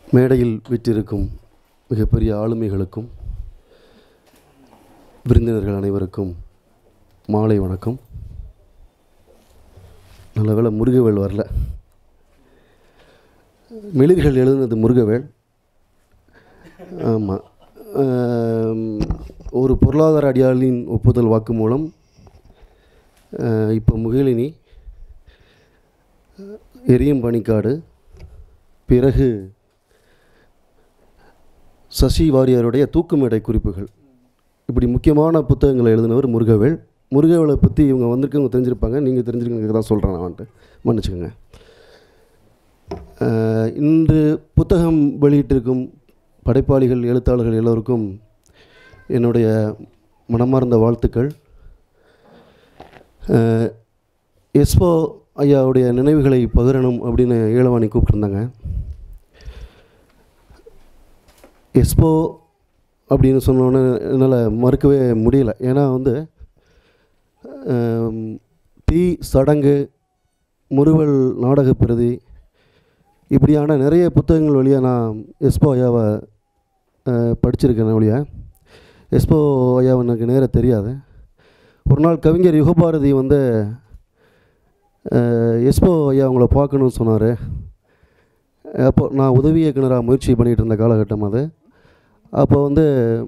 மேடையில் விற்றிருக்கும் மிகப்பெரிய ஆளுமைகளுக்கும் விருந்தினர்கள் அனைவருக்கும் மாலை வணக்கம் நல்ல வேளை முருகவேல் வரல மெளிர்கள் எழுதுனது முருகவேல் ஆமாம் ஒரு பொருளாதார அடியாளின் ஒப்புதல் வாக்கு மூலம் இப்போ முகிலினி எரியும் பனிக்காடு பிறகு சசி வாரியாருடைய தூக்குமேடை குறிப்புகள் இப்படி முக்கியமான புத்தகங்களை எழுதினவர் முருகவேல் முருகவேலை பற்றி இவங்க வந்திருக்கவங்க தெரிஞ்சிருப்பாங்க நீங்கள் தெரிஞ்சிருக்கீங்க தான் சொல்கிறேன் நான் வந்துட்டு மன்னிச்சுக்கோங்க அஹ், இன்று புத்தகம் வெளியிட்டிருக்கும் படைப்பாளிகள் எழுத்தாளர்கள் எல்லோருக்கும் என்னுடைய மனமார்ந்த வாழ்த்துக்கள் அஹ், எஸ்போ ஐயாவுடைய நினைவுகளை பகிரணும் அப்படின்னு ஈழவாணி கூப்பிட்டுருந்தாங்க எஸ்போ அப்படின்னு சொன்னோன்னே என்னால் மறுக்கவே முடியல ஏன்னா வந்து ஆம், தீ சடங்கு முறுவல் நாடக பிரதி இப்படியான நிறைய புத்தகங்கள் வழியாக நான் எஸ்போ ஐயாவை அஹ், படிச்சிருக்கேன் வழியா எஸ்போ ஐயாவை எனக்கு நேராக தெரியாது ஒரு நாள் கவிஞர் யுகபாரதி வந்து அஹ், எஸ்போ ஐயா அவங்கள பார்க்கணும்னு சொன்னார் அப்போ நான் உதவி இயக்குனராக முயற்சி பண்ணிகிட்டு இருந்த காலகட்டம் அது அப்போ வந்து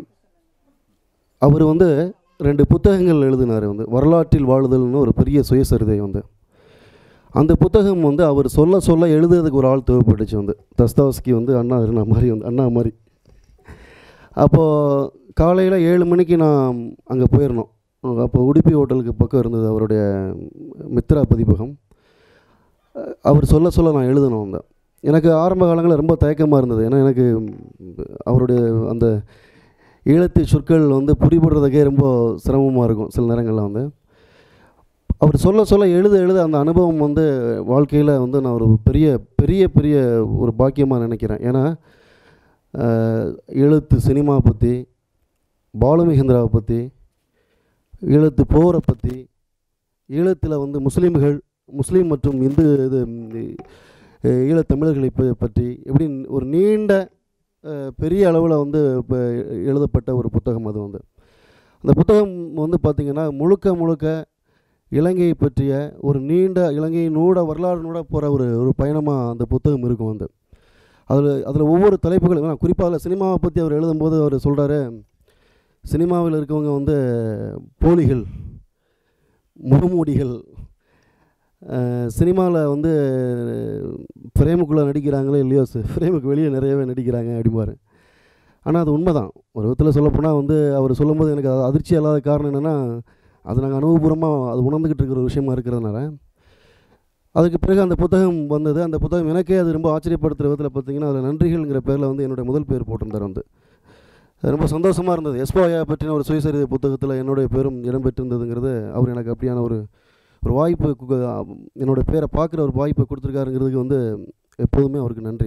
அவர் வந்து ரெண்டு புத்தகங்கள் எழுதினார் வந்து வரலாற்றில் வாழுதல்னு ஒரு பெரிய சுயசரிதை வந்து அந்த புத்தகம் வந்து அவர் சொல்ல சொல்ல எழுதுறதுக்கு ஒரு ஆள் தேவைப்பட்டுச்சு வந்து தஸ்தாவஸ்கி வந்து அண்ணா இருந்தா மாதிரி வந்து அண்ணா மாதிரி அப்போது காலையில் ஏழு மணிக்கு நான் அங்கே போயிருந்தோம் அப்போ உடுப்பி ஹோட்டலுக்கு பக்கம் இருந்தது அவருடைய மித்ரா பதிப்பகம் அஹ் அவர் சொல்ல சொல்ல நான் எழுதணும் அந்த எனக்கு ஆரம்ப காலங்களில் ரொம்ப தயக்கமாக இருந்தது ஏன்னா எனக்கு அவருடைய அந்த ஈழத்து சொற்கள் வந்து புரிபடுறதுக்கே ரொம்ப சிரமமாக இருக்கும் சில நேரங்களில் வந்து அவர் சொல்ல சொல்ல எழுத எழுத அந்த அனுபவம் வந்து வாழ்க்கையில் வந்து நான் ஒரு பெரிய பெரிய பெரிய ஒரு பாக்கியமாக நினைக்கிறேன் ஏன்னா அஹ், எழுத்து சினிமா பற்றி பாலுமகேந்திராவை பற்றி ஈழத்து போரை பற்றி ஈழத்தில் வந்து முஸ்லீம்கள் முஸ்லீம் மற்றும் இந்து இது ம், அஹ், ஈழத்தமிழர்களை ப- பற்றி எப்படி ஒரு நீண்ட அஹ், பெரிய அளவில் வந்து இப்போ எழுதப்பட்ட ஒரு புத்தகம் அது வந்து அந்த புத்தகம் வந்து பார்த்திங்கன்னா முழுக்க முழுக்க இலங்கையை பற்றிய ஒரு நீண்ட இலங்கையினூட வரலாறுனூட போகிற ஒரு ஒரு பயணமாக அந்த புத்தகம் இருக்கும் வந்து அதில் அதில் ஒவ்வொரு தலைப்புகளும் நான் குறிப்பாக அதில் சினிமாவை பற்றி அவர் எழுதும்போது அவர் சொல்கிறாரு சினிமாவில் இருக்கவங்க வந்து போலிகள் முகமூடிகள் சினிமாவில் வந்து ஃப்ரேமுக்குள்ளே நடிக்கிறாங்களே இல்லையோ ஃப்ரேமுக்கு வெளியே நிறையவே நடிக்கிறாங்க அப்படிம்பாரு ஆனால் அது உண்மைதான் ஒரு விதத்தில் சொல்லப்போனால் வந்து அவர் சொல்லும்போது எனக்கு அது அதிர்ச்சி இல்லாத காரணம் என்னென்னா அது நாங்கள் அனுபவபூர்வமாக அது உணர்ந்துக்கிட்டு இருக்கிற ஒரு விஷயமா இருக்கிறதுனால அதுக்கு பிறகு அந்த புத்தகம் வந்தது அந்த புத்தகம் எனக்கே அது ரொம்ப ஆச்சரியப்படுத்துகிற விதத்தில் பார்த்தீங்கன்னா அதில் நன்றிகள்ங்கிற பேரில் வந்து என்னுடைய முதல் பேர் போட்டிருந்தார் வந்து அது ரொம்ப சந்தோஷமாக இருந்தது எஸ்போயா பற்றின ஒரு சுயசரிதை புத்தகத்தில் என்னுடைய பேரும் இடம்பெற்றிருந்ததுங்கிறது அவர் எனக்கு அப்படியான ஒரு ஒரு வாய்ப்பு கு- என்னோடய பேரை பார்க்குற ஒரு வாய்ப்பை கொடுத்துருக்காருங்கிறதுக்கு வந்து எப்போதுமே அவருக்கு நன்றி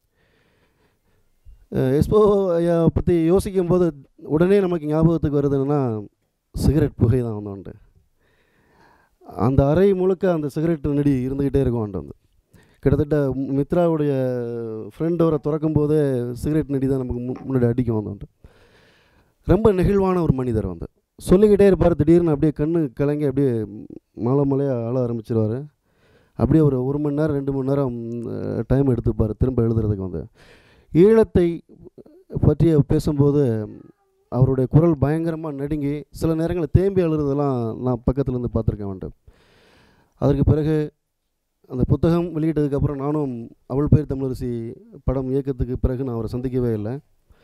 அஹ் எஸ்போ ஐயா பற்றி யோசிக்கும் போது உடனே நமக்கு ஞாபகத்துக்கு வருது என்னன்னா சிகரெட் புகை தான் வந்து உண்டு அந்த அறை முழுக்க அந்த சிகரெட் நெடி இருந்துக்கிட்டே இருக்கும் அவன்கிட்ட வந்து கிட்டத்தட்ட மு- மித்ராவுடைய ஃப்ரெண்ட் அவரை திறக்கும் போதே சிகரெட் நெடி தான் நமக்கு மு- முன்னாடி அடிக்கும் வந்து வந்துட்டு ரொம்ப நெகிழ்வான ஒரு மனிதர் வந்து சொல்லிக்கிட்டே இருப்பார் திடீர்னு அப்படியே கண்ணு கலங்கி அப்படியே மலை மலையாக ஆள ஆரம்பிச்சிருவார் அப்படியே ஒரு ஒரு மணி நேரம் ரெண்டு மணி நேரம் டைம் எடுத்துப்பார் திரும்ப எழுதுறதுக்கு வந்து ஈழத்தை பற்றி பேசும்போது அவருடைய குரல் பயங்கரமாக நடுங்கி சில நேரங்களில் தேம்பி அழுறதெல்லாம் நான் பக்கத்துல இருந்து பார்த்துருக்கேன் வந்துட்டு அதற்கு பிறகு அந்த புத்தகம் வெளியிட்டதுக்கப்புறம் நானும் அவள் பேர் தமிழரசி படம் இயக்கத்துக்கு பிறகு நான் அவரை சந்திக்கவே இல்லை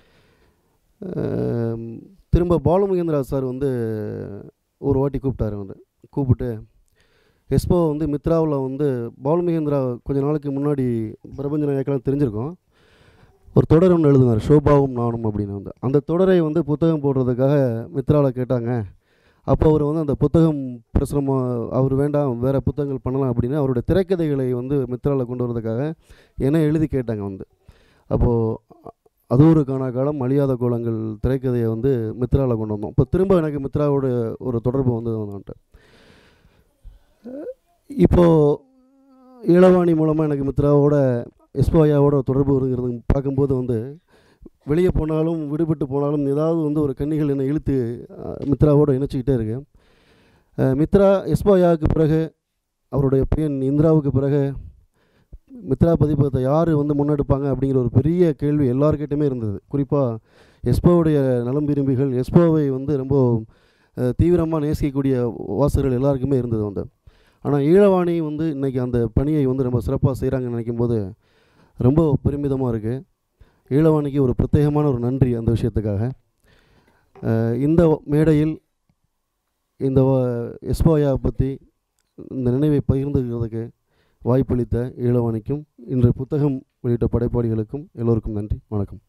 அஹ் திரும்ப பாலுமகேந்திரா சார் வந்து ஒரு வாட்டி கூப்பிட்டாரு வந்து கூப்பிட்டு எஸ்போ வந்து மித்ராவில் வந்து பாலுமகேந்திரா கொஞ்ச நாளுக்கு முன்னாடி பிரபஞ்ச நாயக்கெல்லாம் தெரிஞ்சிருக்கோம் ஒரு தொடர் ஒன்று எழுதினார் ஷோபாவும் நானும் அப்படின்னு வந்து அந்த தொடரை வந்து புத்தகம் போடுறதுக்காக மித்ராவில் கேட்டாங்க அப்போ அவர் வந்து அந்த புத்தகம் பிரசுரமாக அவர் வேண்டாம் வேறு புத்தகங்கள் பண்ணலாம் அப்படின்னு அவருடைய திரைக்கதைகளை வந்து மித்ராவில் கொண்டு வரதுக்காக என்ன எழுதி கேட்டாங்க வந்து அப்போது அது ஒரு காணா காலம் அழியாத கோலங்கள் திரைக்கதையை வந்து மித்ராவில் கொண்டு வந்தோம் இப்போ திரும்ப எனக்கு மித்ராவோட ஒரு தொடர்பு வந்து வந்துட்டு இப்போது இளவாணி மூலமாக எனக்கு மித்ராவோட எஸ்போயாவோட தொடர்பு வருகிறது பார்க்கும்போது வந்து வெளியே போனாலும் விடுபட்டு போனாலும் ஏதாவது வந்து ஒரு கன்னிகள் என்னை இழுத்து அஹ், மித்ராவோட இணைச்சிக்கிட்டே இருக்கு அஹ், மித்ரா எஸ்போயாவுக்கு பிறகு அவருடைய பையன் இந்திராவுக்கு பிறகு மித்ரா பதிப்பகத்தை யார் வந்து முன்னெடுப்பாங்க அப்படிங்கிற ஒரு பெரிய கேள்வி எல்லார்கிட்டையுமே இருந்தது குறிப்பாக எஸ்போவுடைய நலம் விரும்பிகள் எஸ்போவை வந்து ரொம்ப தீவிரமாக நேசிக்கக்கூடிய வாசகர்கள் எல்லாருக்குமே இருந்தது வந்து ஆனால் ஈழவாணி வந்து இன்றைக்கி அந்த பணியை வந்து ரொம்ப சிறப்பாக செய்கிறாங்கன்னு நினைக்கும் போது ரொம்ப பெருமிதமாக இருக்குது ஈழவாணிக்கு ஒரு பிரத்யேகமான ஒரு நன்றி அந்த விஷயத்துக்காக அஹ் இந்த மேடையில் இந்த எஸ்போயாவை பற்றி இந்த நினைவை பகிர்ந்துக்கிறதுக்கு வாய்ப்பளித்த ஈழவாணிக்கும் இன்று புத்தகம் வெளியிட்ட படைப்பாளிகளுக்கும் எல்லோருக்கும் நன்றி வணக்கம்